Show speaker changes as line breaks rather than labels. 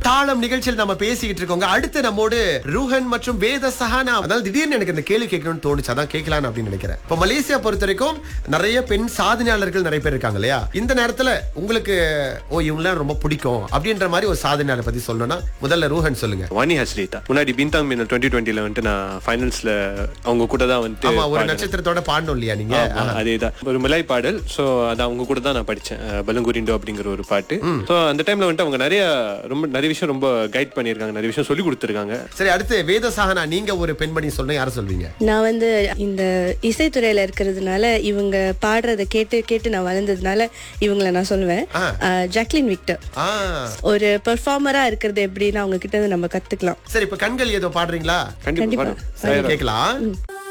தாளம் நிகழ்ச்சியில் நம்ம பேசிக்கிட்டு இருக்கோங்க அடுத்து நம்மோடு ரூஹன் மற்றும் வேத சஹானா அதாவது திடீர்னு எனக்கு இந்த கேள்வி கேட்கணும்னு தோணுச்சு அதான் கேட்கலாம் அப்படின்னு நினைக்கிறேன் இப்ப மலேசியா பொறுத்த வரைக்கும் நிறைய பெண் சாதனையாளர்கள் நிறைய பேர் இருக்காங்க இல்லையா இந்த நேரத்துல உங்களுக்கு ஓ இவங்களாம் ரொம்ப பிடிக்கும் அப்படின்ற மாதிரி ஒரு சாதனையாளர் பத்தி சொல்லணும்னா முதல்ல ரூஹன் சொல்லுங்க
வாணி ஹஸ்ரீதா முன்னாடி பின்தாங் மீன் டுவெண்ட்டி டுவெண்ட்டில வந்துட்டு நான் ஃபைனல்ஸ்ல அவங்க கூட தான் வந்துட்டு
ஆமா ஒரு
பாடினேன்.
நட்சத்திரத்தோட பாடணும் இல்லையா நீங்க
ஆமா, அதேதான் ஒரு மிலாய் பாடல் சோ அது அவங்க கூட தான் நான் படிச்சேன் அஹ், பலுங்குரிண்டோ அப்படிங்கிற ஒரு பாட்டு சோ அந்த டைம்ல வந்துட்டு அவங்க நிறைய ரொம்ப நிறைய விஷயம் ரொம்ப கைட் பண்ணிருக்காங்க நிறைய விஷயம் சொல்லி கொடுத்துருக்காங்க
சரி அடுத்து வேத சஹானா நீங்க ஒரு பெண்மணி சொல்லணும் யார சொல்வீங்க
நான் வந்து இந்த இசைத்துறையில இருக்கிறதுனால இவங்க பாடுறத கேட்டு கேட்டு நான் வளர்ந்ததுனால இவங்கள நான் சொல்லுவேன்
ஆ.
அஹ், ஜாக்லின் விக்டர்
ஆ
ஒரு பெர்ஃபார்மரா இருக்கிறது எப்படின்னு அவங்க கிட்ட இருந்து நம்ம கத்துக்கலாம்
சரி இப்ப கண்கள் ஏதோ பாடுறீங்களா
கண்டிப்பா
கண்டிப்பா.
பாடு.
சரி கேக்கலாம்